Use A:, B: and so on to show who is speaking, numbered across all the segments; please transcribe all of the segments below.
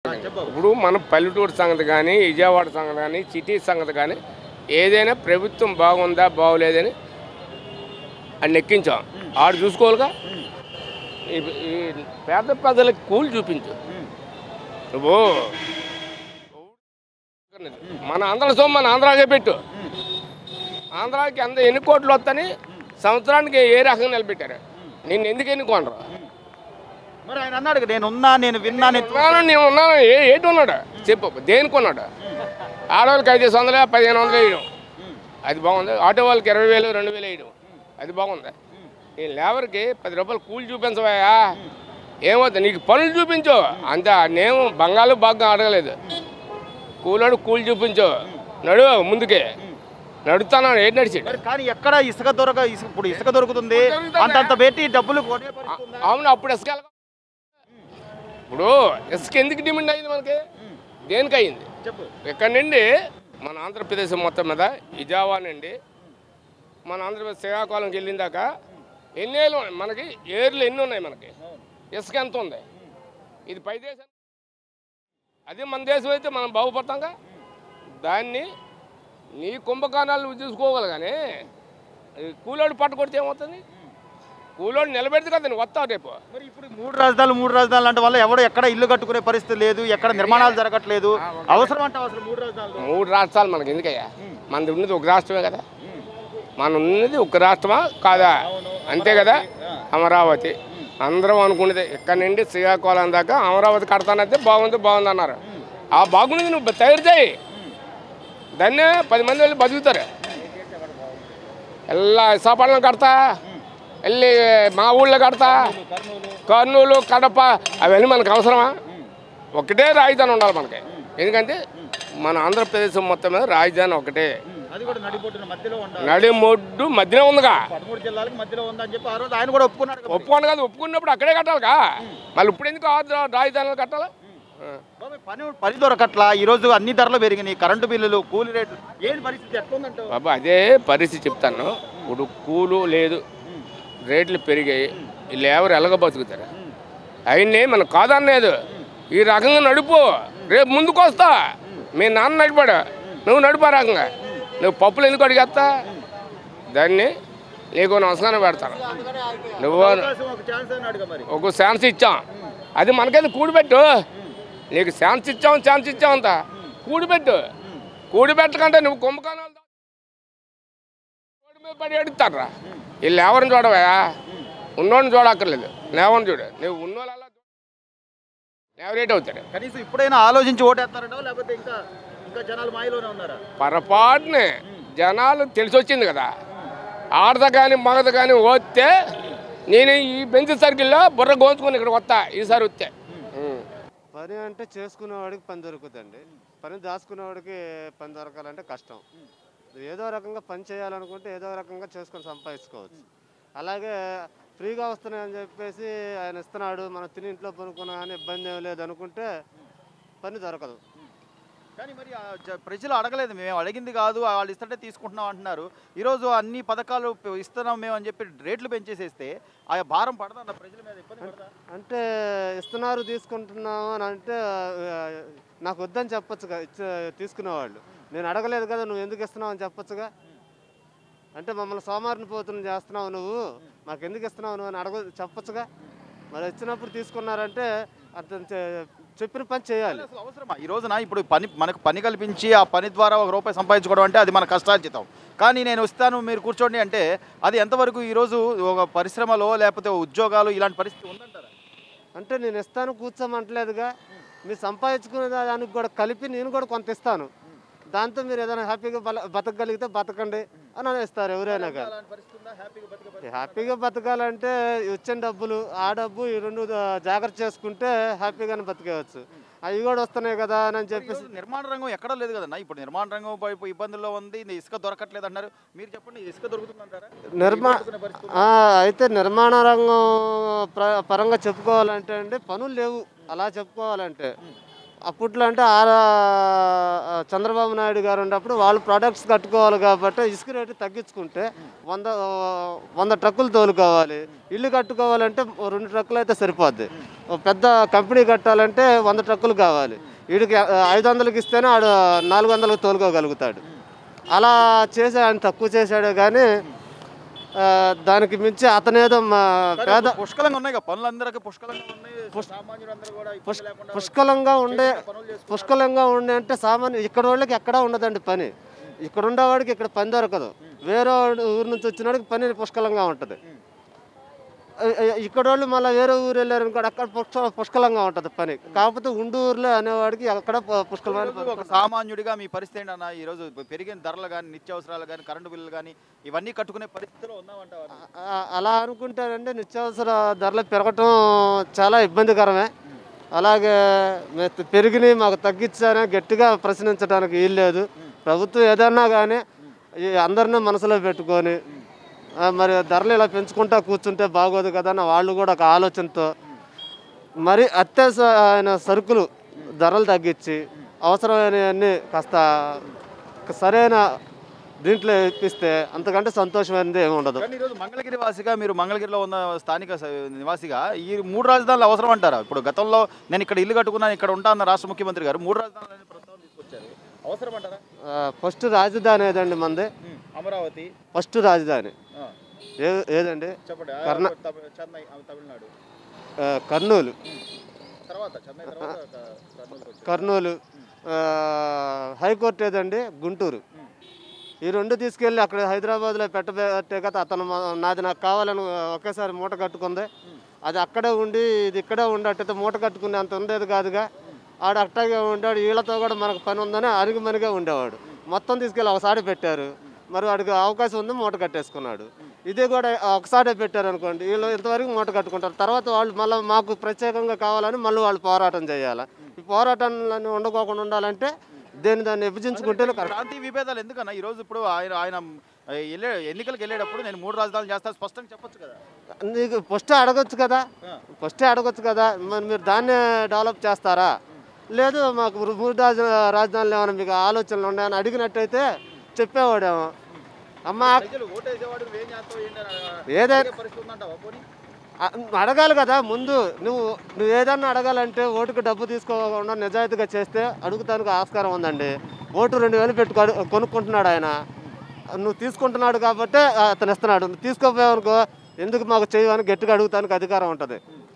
A: చెప్పు.
B: ఇప్పుడు మన పల్లెటూరు సంగతి కానీ విజయవాడ సంగతి కానీ సిటీ సంగతి కానీ ఏదైనా ప్రభుత్వం బాగుందా బాగోలేదని అని ఎక్కించాం ఆడు చూసుకోవాలిగా ఈ- ఈ పేద ప్రజలకు కూలి చూపించు నువ్వు మన ఆంధ్ర సొమ్ము మన ఆంధ్రాకే పెట్టు ఆంధ్రాకి అంత ఎన్ని కోట్లు వస్తాయని సంవత్సరానికి ఏ రకంగా నిలబెట్టారు నిన్ను ఎందుకు ఎన్నుకోనరు
A: మరి ఆయన అన్నాడు కదా, నేను ఉన్నా నేను విన్నా నేను చూ-
B: ఉన్నాను నేను ఉన్నాను ఏ ఏటి ఉన్నాడు చెప్పు దేనికి ఉన్నాడు ఆడవాళ్ళకి ఐదు వందలు పదిహేను వందలు వేయడం అది బాగుంది ఆటో వాళ్ళకి ఇరవై వేలు రెండు వేలు వేయడం అది బాగుంది ఈ లేబర్కి పది రూపాయలు కూలి చూపించవా ఏమవుతుంది నీకు పనులు చూపించు అంతే నేను బంగాళ బాగా అడగలేదు కూలోడు కూలి చూపించు నడు ముందుకే నడుస్తాను ఏంటి నడిచాడు
A: మరి కానీ ఎక్కడ ఇసుక దొరక ఇసుక ఇప్పుడు ఇసుక దొరుకుతుంది అంతంత పెట్టి డబ్బులు కొనే పరిస్థితి ఉందా?
B: అవును అప్పుడు ఇసుక ఎలాగ- ఇప్పుడు ఇసుక ఎందుకు డిమాండ్ అయింది మనకి దేనికి అయింది
A: చెప్పు
B: ఇక్కడ నుండి మన ఆంధ్రప్రదేశ్ మొత్తం మీద ఇజావా నుండి మన ఆంధ్రప్రదేశ్ శ్రీకాకుళంకి వెళ్ళిన దాకా ఎన్ని ఏళ్ళు ఉన్నాయి? మనకి ఏర్లు ఎన్ని ఉన్నాయి మనకి ఇసుక ఎంత ఉంది ఇది పై దేశం అదే మన దేశం అయితే మనం బాగుపడతాంగా దాన్ని నీ కుంభకాణాలు నువ్వు చూసుకోగల కానీ కూలోడు పట్టుకొడితే ఏమవుతుంది కూలోడు నిలబెడితే కదా నువ్వు వస్తావు రేపు
A: మరి ఇప్పుడు మూడు రాజధానులు మూడు రాజధానులు అంటే వల్ల ఎవడు ఎక్కడ ఇల్లు కట్టుకునే పరిస్థితి లేదు ఎక్కడ నిర్మాణాలు జరగట్లేదు అవసరం అంటే అవసరం మూడు రాజధానులు
B: మూడు రాష్ట్రాలు మనకి ఎందుకయ్యా మనది ఉన్నది ఒక రాష్ట్రమే కదా మన ఉన్నది ఒక రాష్ట్రమా కాదా అంతే కదా అమరావతి అందరం అనుకునేది ఇక్కడ నుండి శ్రీకాకుళం దాకా అమరావతి కడతానంటే బాగుంది బాగుంది అన్నారు ఆ బాగుంది నువ్వు తయారు చేయి దాన్నే పది మంది వెళ్ళి బతుకుతారు ఎలా విశాఖపట్నం కడతా వెళ్ళి మా ఊళ్ళో కడతా కర్నూలు కడప అవన్నీ మనకు అవసరమా ఒకటే రాజధాని ఉండాలి మనకి ఎందుకంటే మన ఆంధ్రప్రదేశ్ మొత్తం మీద రాజధాని ఒకటే
A: అది కూడా నడిపోతున్న మధ్యలో ఉండాలి
B: నడిమొడ్డు మధ్యనే ఉందిగా
A: పదమూడు జిల్లాలకు మధ్యలో ఉందని చెప్పి ఆ రోజు ఆయన కూడా ఒప్పుకున్నాడు కదా.
B: ఒప్పుకోండి కదా ఒప్పుకున్నప్పుడు అక్కడే కట్టాలిగా మళ్ళీ ఇప్పుడు ఎందుకు ఆరు రా- రాజధానులు కట్టాలి ఆ.
A: బాబాయ్, పని పని దొరకట్లా ఈ రోజు అన్ని ధరలు పెరిగినాయి కరెంటు బిల్లులు కూలి రేట్లు ఏంటి పరిస్థితి ఎట్లా ఉందంటావు
B: బాబా అదే పరిస్థితి చెప్తాను ఇప్పుడు కూలు లేదు రేట్లు పెరిగాయి వీళ్ళు ఎవరు ఎలాగ బతుకుతారు అయినే మనం కాదనలేదు ఈ రకంగా నడుపు రేపు ముందుకు వస్తా మీ నాన్న నడిపాడు నువ్వు నడిపా రకంగా నువ్వు పప్పులు ఎందుకు అడిగేస్తా దాన్ని నీకు నమస్కారం పెడతాను నువ్వు
A: అవకాశం ఒక ఛాన్స్ అన్నాడుగా మరి
B: ఒక ఛాన్స్ ఇచ్చాం అది మనకైతే కూడిపెట్టు నీకు ఛాన్స్ ఇచ్చాం ఛాన్స్ ఇచ్చాం అంత కూడిపెట్టు కూడిపెట్టకంటే నువ్వు కుంభకోణాలు దా- రోడ్డు మీద పడి ఎడుతారా వీళ్ళు ఎవరిని చూడవా ఉన్నోడిని చూడక్కర్లేదు లేవని చూడు నువ్వు ఉన్నోళ్ళు అలా ఎవరేట్ అవుతాడు
A: కనీసం ఇప్పుడైనా ఆలోచించి ఓటేస్తారంటావా లేకపోతే ఇంకా ఇంకా జనాలు మాయలోనే ఉన్నారా
B: పొరపాటునే జనాలు తెలిసి వచ్చింది కదా ఆడద కానీ మగద కానీ వస్తే నేను ఈ బెంచ్ సర్కిల్లో బుర్ర గోంచుకొని ఇక్కడ వస్తా ఈసారి వస్తే ఉం.
C: పని అంటే చేసుకునేవాడికి పని దొరుకుతుందండి పని దాచుకునేవాడికి పని దొరకాలంటే కష్టం ఏదో రకంగా పని చేయాలనుకుంటే ఏదో రకంగా చేసుకొని సంపాదించుకోవచ్చు అలాగే ఫ్రీగా వస్తున్నాయని చెప్పేసి ఆయన ఇస్తున్నాడు మనం తిని ఇంట్లో పనుకున్నా కానీ ఇబ్బంది ఏం లేదు అనుకుంటే పని దొరకదు
A: కానీ మరి ఆ జ- ప్రజలు అడగలేదు మేము అడిగింది కాదు వాళ్ళు ఇస్తుంటే తీసుకుంటున్నాం అంటున్నారు ఈరోజు అన్ని పథకాలు ప- ఇస్తున్నాం మేము అని చెప్పి రేట్లు పెంచేసేస్తే ఆ భారం పడదా ప్రజల మీద ఇబ్బంది పడదా
C: అంటే ఇస్తున్నారు తీసుకుంటున్నాము అని అంటే ఆ, నాకు వద్దని చెప్పొచ్చుగా ఇచ్చే తీసుకునేవాళ్ళు నేను అడగలేదు కదా నువ్వు ఎందుకు ఇస్తున్నావు అని చెప్పొచ్చుగా అంటే మమ్మల్ని సోమారిని పోతున్న చేస్తున్నావు నువ్వు మాకు ఎందుకు ఇస్తున్నావు నువ్వు అని అడగ చెప్పొచ్చుగా మరి ఇచ్చినప్పుడు తీసుకున్నారంటే అర్థం చే- చెప్పిన పని చేయాలి
A: అసలు అవసరమా ఈ రోజున ఇప్పుడు పని మనకు పని కల్పించి ఆ పని ద్వారా ఒక రూపాయి సంపాదించుకోవడం అంటే అది మన కష్టార్జితం కానీ నేను వస్తాను మీరు కూర్చోండి అంటే అది ఎంతవరకు ఈరోజు ఒక పరిశ్రమలో లేకపోతే ఉద్యోగాలు ఇలాంటి పరిస్థితి ఉందంటారా
C: అంటే నేను ఇస్తాను కూర్చోమంటలేదుగా మీరు సంపాదించుకునే దానికి కూడా కలిపి నేను కూడా కొంత ఇస్తాను దాంతో మీరు ఏదైనా హ్యాపీగా బల బతకగలిగితే బతకండి అని ఇస్తారు ఎవరైనా కానీ
A: అలాంటి పరిస్థితి ఉందా హ్యాపీగా బతికే
C: హ్యాపీగా బతకాలంటే వచ్చిన డబ్బులు ఆ డబ్బు ఈ రెండు ఆ, జాగ్రత్త చేసుకుంటే హ్యాపీగానే బతికేయచ్చు అవి కూడా వస్తున్నాయి కదా అని చెప్పేసి
A: ఈరోజు నిర్మాణ రంగం ఎక్కడ లేదు కదన్నా ఇప్పుడు నిర్మాణ రంగం వైపు ఇబ్బందుల్లో ఉంది ఇది ఇసుక దొరకట్లేదు అన్నారు మీరు చెప్పండి ఇసుక దొరుకుతుందంటారా
C: నిర్మా
A: దొరుకుతున్న పరిస్థితి
C: ఆ, అయితే నిర్మాణ రంగం ప్ర పరంగా చెప్పుకోవాలంటే అండి పనులు లేవు అలా చెప్పుకోవాలంటే అప్పట్లో అంటే ఆ ఆ చంద్రబాబు నాయుడు గారు ఉన్నప్పుడు వాళ్ళు ప్రొడక్ట్స్ కట్టుకోవాలి కాబట్టి ఇసుక రేటు తగ్గించుకుంటే వంద వంద ట్రక్కులు తోలుకోవాలి ఇల్లు కట్టుకోవాలంటే ఓ రెండు ట్రక్కులు అయితే సరిపోద్ది ఓ పెద్ద కంపెనీ కట్టాలంటే వంద ట్రక్కులు కావాలి వీడికి ఐదు వందలకి ఇస్తేనే ఆడు నాలుగు వందలకు తోలుకోగలుగుతాడు అలా చేసి ఆయన తక్కువ చేశాడు కానీ ఆ, దానికి మించి అతనేదో మా పేద
A: పుష్కలంగా ఉన్నాయి కదా పనులందరికీ పుష్కలంగా ఉన్నాయి సామాన్యులందరూ కూడా ఇబ్బంది లేకుండా
C: పుష్కలంగా ఉండే
A: పనులు చేసుకుంటారు.
C: పుష్కలంగా ఉండే అంటే సామాన్య ఇక్కడ వాళ్ళకి ఎక్కడా ఉండదండి పని ఇక్కడ ఉండేవాడికి ఇక్కడ పని దొరకదు వేరే వాడు ఊరు నుంచి వచ్చినవాడికి పని పుష్కలంగా ఉంటుంది ఇక్కడ వాళ్ళు మళ్ళీ వేరే ఊరు వెళ్ళారు అనుకోండి అక్కడ పుష్క పుష్కలంగా ఉంటుంది పని కాకపోతే ఉండు ఊర్లో అనేవాడికి అక్కడ పు- పుష్కలమైన
A: ఈరోజు ఒక సామాన్యుడిగా మీ పరిస్థితి ఏంటన్నా ఈ రోజు పెరిగిన ధరలు కానీ నిత్యావసరాలు కానీ కరెంటు బిల్లులు కానీ ఇవన్నీ కట్టుకునే పరిస్థితిలో ఉన్నామంటావా
C: ఆ- అలా అనుకుంటానంటే నిత్యావసర ధరలు పెరగటం చాలా ఇబ్బందికరమే అలాగే మె- పెరిగినాయి మాకు తగ్గించారని గట్టిగా ప్రశ్నించడానికి వీల్లేదు ప్రభుత్వం ఏదన్నా కానీ ఈ అందరినీ మనసులో పెట్టుకొని ఆ, మరి ధరలు ఇలా పెంచుకుంటా కూర్చుంటే బాగోదు కదా అని వాళ్ళు కూడా ఒక ఆలోచనతో మరి అత్యవసరమైన సరుకులు ధరలు తగ్గించి అవసరమైనవన్నీ కాస్త సరైన దీంట్లో ఇప్పిస్తే అంతకంటే సంతోషమైనది ఏమి ఉండదు
A: కానీ ఈరోజు మంగళగిరి వాసిగా మీరు మంగళగిరిలో ఉన్న స్థానిక స- నివాసిగా ఈ మూడు రాజధానులు అవసరం అంటారా ఇప్పుడు గతంలో నేను ఇక్కడ ఇల్లు కట్టుకున్నాను ఇక్కడ ఉంటా అన్న రాష్ట్ర ముఖ్యమంత్రి గారు మూడు రాజధానులు అనే ప్రస్తావన తీసుకొచ్చారు అవసరం అంటారా
C: ఆ, ఫస్ట్ రాజధాని ఏదండి మంది
A: అమరావతి
C: ఫస్ట్ రాజధాని
A: ఆ,
C: ఏ ఏదండి
A: చెప్పండి ఆ,
C: కర్ణ-
A: తమి- చెన్నై ఆ, తమిళనాడు
C: ఆ, కర్నూలు
A: తర్వాత చెన్నై తర్వాత క- కర్నూలుకి వచ్చారు.
C: కర్నూలు ఆ, హైకోర్టు ఏదండి గుంటూరు ఈ రెండు తీసుకెళ్ళి అక్కడ హైదరాబాద్లో పెట్టబట్టే కదా అతను మా- నాది నాకు కావాలని ఒకేసారి మూట కట్టుకుంది అది అక్కడే ఉండి ఇది ఇక్కడే ఉండేటైతే మూట కట్టుకునే అంత ఉండేది కాదుగా ఆడ అట్టాగే ఉండాడు వీళ్ళతో కూడా మనకు పని ఉందని అరుగుమనిగా ఉండేవాడు మొత్తం తీసుకెళ్ళి ఒకసారి పెట్టారు మరి వాడికి అవకాశం ఉంది మూట కట్టేసుకున్నాడు ఇది కూడా ఒకసారి పెట్టారు అనుకోండి వీళ్ళు ఇంతవరకు మూట కట్టుకుంటారు తర్వాత వాళ్ళు మళ్ళీ మాకు ప్రత్యేకంగా కావాలని మళ్ళీ వాళ్ళు పోరాటం చేయాలి ఈ పోరాటాన్ని ఉండకోకుండా ఉండాలంటే దేని దాన్ని విభజించుకుంటేనే కరెక్ట్
A: ప్రాంతీయ విభేదాలు ఎందుకన్నా ఈ రోజు ఇప్పుడు ఆయన ఆయన వెళ్ళే ఎన్నికలకు వెళ్ళేటప్పుడు నేను మూడు రాజధానులు చేస్తా స్పష్టంగా చెప్పొచ్చు కదా
C: నీకు ఫస్ట్ అడగొచ్చు కదా ఫస్టే అడగొచ్చు కదా మరి మీరు దాన్నే డెవలప్ చేస్తారా లేదు మాకు రు- మూడు రాజ రాజధానులు ఏమైనా మీకు ఆలోచనలు ఉన్నాయని అడిగినట్టయితే చెప్పేవాడేమో అమ్మ
A: ప్రజలు ఓటేసేవాడు నువ్వేం చేస్తావు ఏంటి అని
C: ఏదైనా
A: అడిగే పరిస్థితి ఉందంటావా పోనీ
C: అ- అడగాలి కదా ముందు నువ్వు నువ్వు ఏదన్నా అడగాలంటే ఓటుకు డబ్బు తీసుకోకుండా నిజాయితీగా చేస్తే అడుగుతానికి ఆస్కారం ఉందండి ఓటు రెండు వేలు పెట్టుకో కొనుక్కుంటున్నాడు ఆయన నువ్వు తీసుకుంటున్నాడు కాబట్టి అతను ఇస్తున్నాడు నువ్వు తీసుకోపోయావనుకో ఎందుకు మాకు చేయవని గట్టిగా అడుగుతానికి అధికారం ఉంటుంది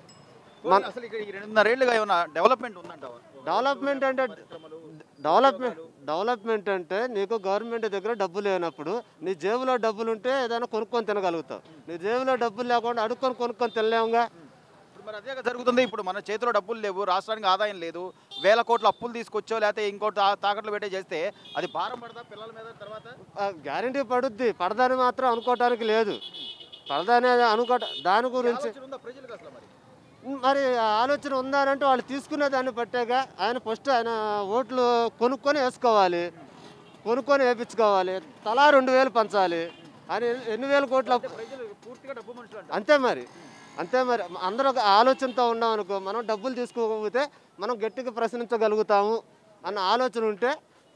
A: పోనీ అసలు ఇక్కడ ఈ రెండున్నరేళ్లుగా ఏమన్నా డెవలప్మెంట్ ఉందంటావా
C: డెవలప్మెంట్ అంటే డెవలప్మెంట్ డెవలప్మెంట్ అంటే నీకు గవర్నమెంట్ దగ్గర డబ్బు లేనప్పుడు నీ జేబులో డబ్బులు ఉంటే ఏదైనా కొనుక్కొని తినగలుగుతావు నీ జేబులో డబ్బులు లేకుండా అడుక్కొని కొనుక్కొని తినలేముగా
A: ఇప్పుడు మరి అదే కదా జరుగుతుంది ఇప్పుడు మన చేతిలో డబ్బులు లేవు రాష్ట్రానికి ఆదాయం లేదు వేల కోట్ల అప్పులు తీసుకొచ్చో లేకపోతే ఇంకోటి తా- తాకట్లు పెట్టే చేస్తే అది భారం పడదా పిల్లల మీద తర్వాత
C: గ్యారంటీ పడుద్ది పడదని మాత్రం అనుకోవటానికి లేదు పడదని అనుకోట దాని గురించి
A: ఆలోచన ఉందా ప్రజలకు అసలు మరి
C: మరి ఆ ఆలోచన ఉందానంటే వాళ్ళు తీసుకునే దాన్ని బట్టేగా ఆయన ఫస్ట్ ఆయన ఓట్లు కొనుక్కొని వేసుకోవాలి కొనుక్కొని వేయించుకోవాలి తలా రెండు వేలు పంచాలి ఆయన ఎన్ని- ఎన్ని వేల కోట్ల అప్పు-
A: ప్రజలు పూర్తిగా డబ్బు మనుషులు అంట
C: అంతే మరి అంతే మరి అందరూ ఒక ఆలోచనతో ఉన్నాం అనుకో మనం డబ్బులు తీసుకోకపోతే మనం గట్టిగా ప్రశ్నించగలుగుతాము అన్న ఆలోచన ఉంటే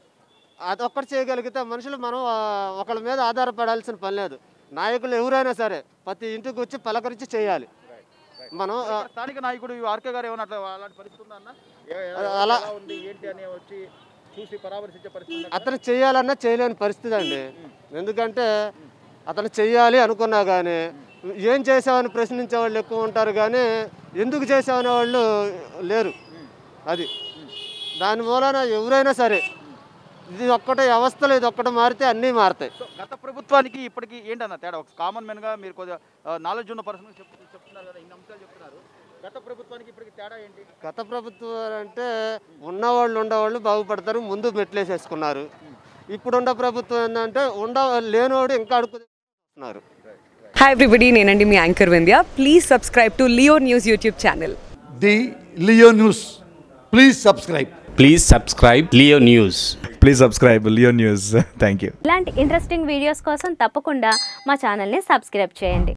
C: అదొక్కటి చేయగలిగితే మనుషులు మనం ఆ, ఒకళ్ళ మీద ఆధారపడాల్సిన పని లేదు నాయకులు ఎవరైనా సరే ప్రతి ఇంటికి వచ్చి పలకరించి చేయాలి మనం ఆ,
A: ఇక్కడ స్థానిక నాయకుడు ఈ ఆర్కే గారు ఏమన్నా అట్లా అలాంటి పరిస్థితి ఉందా అన్న ఏ- ఏ-
C: అలా-
A: ఎలా ఉంది ఏంటి అని వచ్చి చూసి పరామర్శించే పరిస్థితి ఉందా?
C: అతను చేయాలన్నా చేయలేని పరిస్థితి అండి ఎందుకంటే అతను చెయ్యాలి అనుకున్నా కానీ ఏం చేసావని ప్రశ్నించే వాళ్ళు ఎక్కువ ఉంటారు కానీ ఎందుకు చేసావనే వాళ్ళు లేరు అది దాని మూలన ఎవరైనా సరే ఇది ఒక్కటే వ్యవస్థలు ఇది ఒక్కటి మారితే అన్నీ మారుతాయి
A: సో గత ప్రభుత్వానికి ఇప్పటికి ఏంటన్న తేడా ఒక కామన్ మెన్ గా మీరు కొద్దిగా నాలెడ్జ్ ఉన్న పర్సన్ చెప్తున్నారు కదా ఇన్ని అంశాలు చెప్తున్నారు గత ప్రభుత్వానికి ఇప్పటికి తేడా ఏంటి
C: గత ప్రభుత్వం అంటే ఉన్నవాళ్ళు ఉండేవాళ్ళు బాగుపడతారు ముందు మెట్లేసేసుకున్నారు ఇప్పుడున్న ప్రభుత్వం ఏంటంటే ఉండ లేనివాడు ఇంకా అడుగుతున్నారు
D: హాయ్ ఎవ్రీబడి నేనండి మీ anchor Vindhya please subscribe to Leo News YouTube channel
E: the Leo News. Please subscribe.
F: Please subscribe Leo News.
G: Please subscribe Leo News thank you
H: ఇలాంటి ఇంట్రెస్టింగ్ వీడియోస్ కోసం తప్పకుండా మా ఛానల్ని సబ్స్క్రైబ్ చేయండి